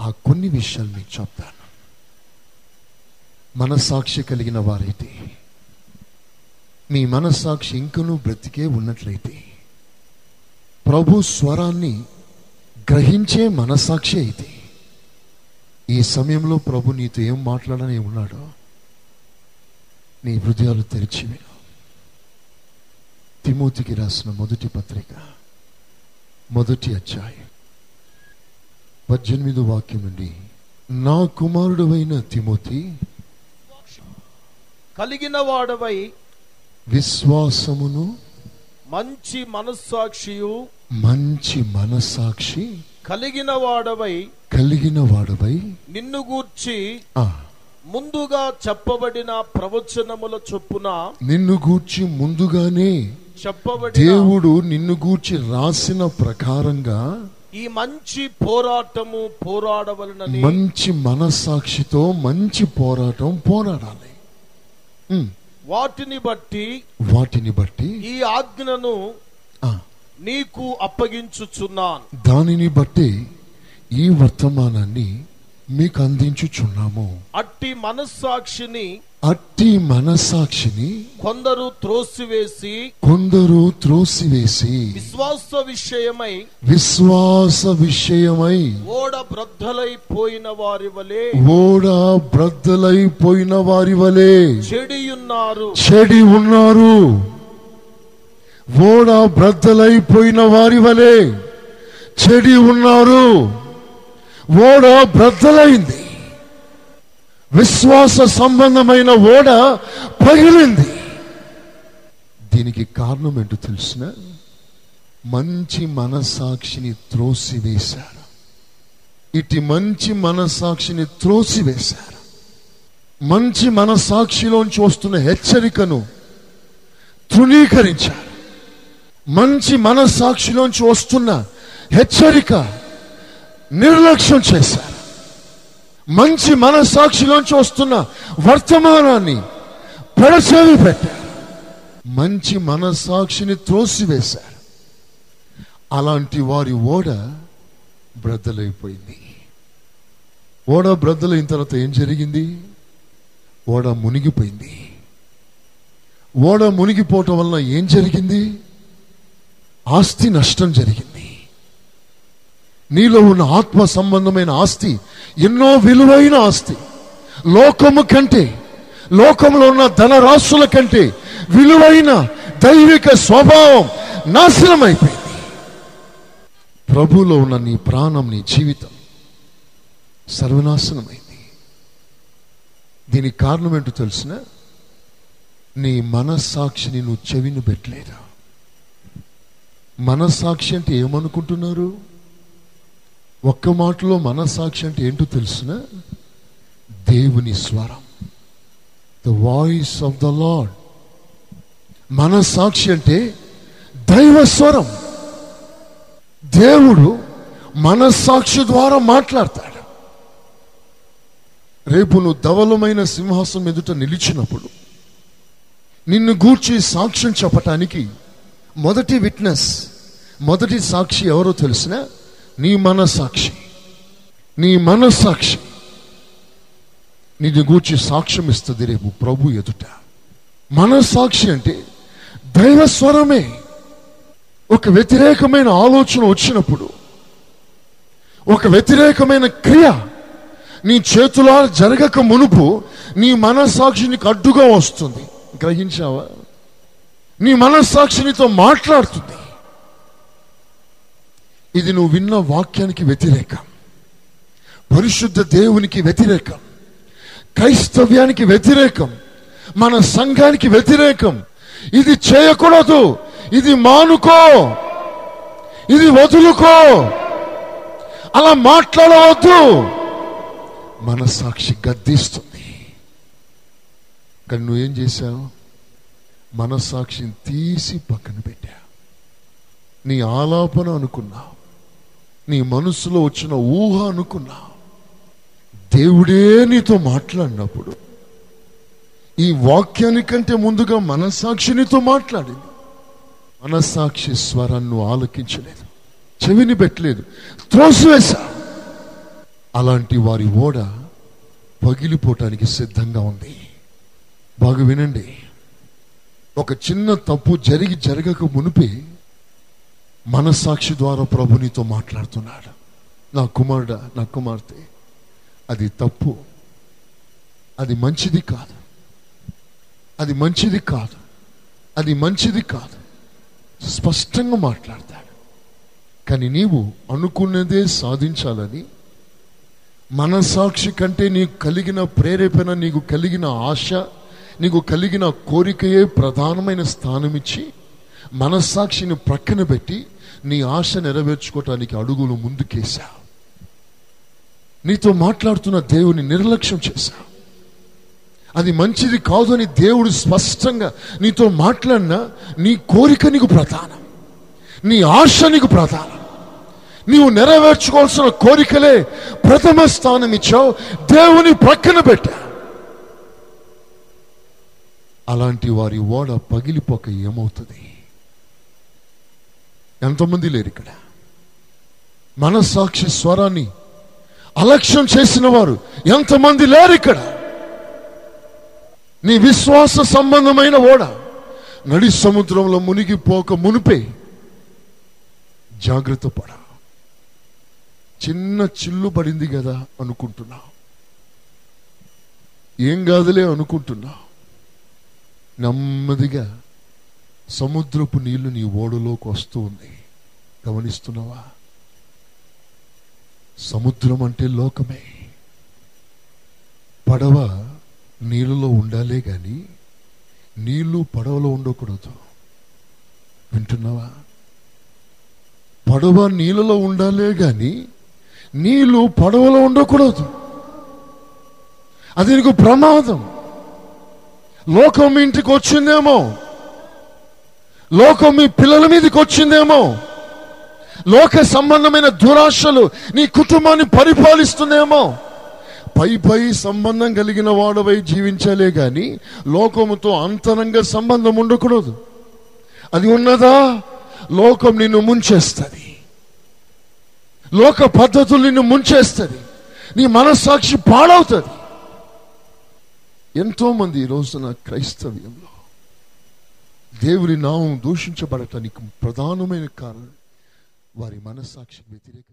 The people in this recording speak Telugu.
ఆ కొన్ని విషయాలు మీకు చెప్తాను మనస్సాక్షి కలిగిన వారైతే మీ మనస్సాక్షి ఇంకనూ బ్రతికే ఉన్నట్లయితే ప్రభు స్వరాన్ని గ్రహించే మనస్సాక్షి అయితే ఈ సమయంలో ప్రభు నీతో ఏం మాట్లాడని ఉన్నాడో నీ హృదయాలు తెరిచి విను తిమోతికి రాసిన మొదటి పత్రిక మొదటి అధ్యాయం పద్దెనిమిది వాక్యం నుండి నా కుమారుడు అయిన తిమోతి కలిగిన వాడవై విశ్వాసమును మంచి మనస్సాక్షియు మంచి మనస్సాక్షి కలిగిన వాడవై కలిగిన వాడవై నిన్ను గూర్చి ఆ ముందుగా చెప్పబడిన ప్రవచనముల చొప్పున నిన్ను గూర్చి ముందుగానే చెప్పబడిన దేవుడు నిన్ను గూర్చి రాసిన ప్రకారంగా ఈ మంచి పోరాటము పోరాడవలనని మంచి మనస్సాక్షితో మంచి పోరాటం పోరాడాలి ఉమ్, వాటిని బట్టి వాటిని బట్టి ఈ ఆజ్ఞను ఆ, నీకు అప్పగించుచున్నాను దానిని బట్టి ఈ వర్తమానాన్ని మీకు అందించుచున్నాము అట్టి మనస్సాక్షిని అట్టి మనస్సాక్షిని కొందరు త్రోసివేసి కొందరు త్రోసివేసి విశ్వాస విషయమై విశ్వాస విషయమై ఓడ బ్రద్దలైపోయిన వారి వలె ఓడ బ్రద్దలైపోయిన వారి వలె చెడియున్నారు చెడి ఉన్నారు ఓడ బ్రద్దలైపోయిన వారి వలె చెడి ఉన్నారు ఓడ బ్రద్దలైంది విశ్వాస సంబంధమైన ఓడ పగిలింది దీనికి కారణం ఏంటో తెలిసిన మంచి మనసాక్షిని త్రోసివేశారు ఇటు మంచి మనసాక్షిని త్రోసివేశారు మంచి మనసాక్షిలోంచి వస్తున్న హెచ్చరికను తృణీకరించారు మంచి మనస్సాక్షిలోంచి వస్తున్న హెచ్చరిక నిర్లక్ష్యం చేశారు మంచి మనస్సాక్షిలోంచి వస్తున్న వర్తమానాన్ని పెడచెవి పెట్టారు మంచి మనస్సాక్షిని త్రోసివేశారు అలాంటి వారి ఓడ బ్రద్దలైపోయింది ఓడ బ్రద్దలైన తర్వాత ఏం జరిగింది ఓడ మునిగిపోయింది ఓడ మునిగిపోవటం వలన ఏం జరిగింది ఆస్తి నష్టం జరిగింది నీలో ఉన్న ఆత్మ సంబంధమైన ఆస్తి ఎన్నో విలువైన ఆస్తి లోకము కంటే లోకంలో ఉన్న ధనరాశుల కంటే విలువైన దైవిక స్వభావం నాశనం అయిపోయింది ప్రభులో ఉన్న నీ ప్రాణం నీ జీవితం సర్వనాశనమైంది దీనికి కారణం ఏంటో తెలిసిన నీ మనస్సాక్షిని నువ్వు చెవిని పెట్టలేదు మనస్సాక్షి అంటే ఏమనుకుంటున్నారు ఒక్క మాటలో మనస్సాక్షి అంటే ఏంటో తెలుసిన దేవుని స్వరం the voice of the lord మనస్సాక్షి అంటే దైవ స్వరం దేవుడు మనస్సాక్షి ద్వారా మాట్లాడతాడు రేపు నువ్వు ధవలమైన సింహాసనం ఎదుట నిలిచినప్పుడు నిన్ను గూర్చి సాక్ష్యం చెప్పటానికి మొదటి విట్నెస్ మొదటి సాక్షి ఎవరో తెలిసిన నీ మనస్సాక్షి నీ మనస్సాక్షి నిన్ను గూర్చి సాక్ష్యం ఇస్తుంది రేపు ప్రభు ఎదుట మనస్సాక్షి అంటే దైవ స్వరమే ఒక వ్యతిరేకమైన ఆలోచన వచ్చినప్పుడు ఒక వ్యతిరేకమైన క్రియ నీ చేతులా జరగక మునుపు నీ మనస్సాక్షి నీకు అడ్డుగా వస్తుంది గ్రహించావా నీ మనస్సాక్షి నీతో మాట్లాడుతుంది ఇది నువ్వు విన్న వాక్యానికి వ్యతిరేకం పరిశుద్ధ దేవునికి వ్యతిరేకం క్రైస్తవ్యానికి వ్యతిరేకం మన సంఘానికి వ్యతిరేకం ఇది చేయకూడదు ఇది మానుకో ఇది వదులుకో అలా మాట్లాడవద్దు మనస్సాక్షి గద్దిస్తుంది కానీ నువ్వేం చేశావు మనస్సాక్షిని తీసి పక్కన పెట్టా నీ ఆలాపన అనుకున్నావు నీ మనసులో వచ్చిన ఊహ అనుకున్నావు దేవుడే నీతో మాట్లాడినప్పుడు ఈ వాక్యానికంటే ముందుగా మనస్సాక్షి నీతో మాట్లాడింది మనస్సాక్షి స్వరాన్ని నువ్వు ఆలకించలేదు చెవిని పెట్టలేదు త్రోసివేశా అలాంటి వారి ఓడ పగిలిపోవటానికి సిద్ధంగా ఉంది బాగా వినండి ఒక చిన్న తప్పు జరిగి జరగక మునిపే మనస్సాక్షి ద్వారా ప్రభు నీతో మాట్లాడుతున్నాడు నా కుమారుడా నా కుమార్తె అది తప్పు అది మంచిది కాదు అది మంచిది కాదు అది మంచిది కాదు స్పష్టంగా మాట్లాడతాడు కానీ నీవు అనుకున్నదే సాధించాలని మనసాక్షి కంటే నీకు కలిగిన ప్రేరేపణ నీకు కలిగిన ఆశ నీకు కలిగిన కోరికయే ప్రధానమైన స్థానం ఇచ్చి మనస్సాక్షిని ప్రక్కన పెట్టి నీ ఆశ నెరవేర్చుకోవటానికి అడుగులు ముందుకేశావు నీతో మాట్లాడుతున్న దేవుని నిర్లక్ష్యం చేశావు అది మంచిది కాదు అని దేవుడు స్పష్టంగా నీతో మాట్లాడినా నీ కోరిక నీకు ప్రధానం నీ ఆశ నీకు ప్రధానం నీవు నెరవేర్చుకోవాల్సిన కోరికలే ప్రథమ స్థానం ఇచ్చావు దేవుని ప్రక్కన పెట్టా అలాంటి వారి ఓడ పగిలిపోక ఏమవుతుంది ఎంతమంది లేరు ఇక్కడ మనస్సాక్షి స్వరాన్ని అలక్ష్యం చేసిన వారు ఎంతమంది లేరు ఇక్కడ నీ విశ్వాస సంబంధమైన ఓడ నడి సముద్రంలో మునిగిపోక మునిపే జాగ్రత్త పడ చిన్న చిల్లు పడింది కదా అనుకుంటున్నా ఏం కాదులే అనుకుంటున్నా నెమ్మదిగా సముద్రపు నీళ్లు నీ ఓడలోకి వస్తూ ఉంది గమనిస్తున్నావా సముద్రం అంటే లోకమే పడవ నీళ్ళలో ఉండాలే గాని నీళ్లు పడవలో ఉండకూడదు వింటున్నావా పడవ నీళ్ళలో ఉండాలే గాని నీళ్లు పడవలో ఉండకూడదు అది నీకు ప్రమాదం లోకం మీ ఇంటికి వచ్చిందేమో లోకం మీ పిల్లల మీదకి వచ్చిందేమో లోక సంబంధమైన దురాశలు నీ కుటుంబాన్ని పరిపాలిస్తుందేమో పై పై సంబంధం కలిగిన వాడవై జీవించాలే గాని లోకముతో అంతరంగ సంబంధం ఉండకూడదు అది ఉన్నదా లోకం నిన్ను ముంచేస్తుంది లోక పద్ధతులు నిన్ను ముంచేస్తుంది నీ మనస్సాక్షి పాడవుతుంది ఎంతో మంది ఈ రోజున క్రైస్తవ్యంలో దేవుని నామం దూషించబడటానికి ప్రధానమైన కారణం వారి మనస్సాక్షికి వ్యతిరేక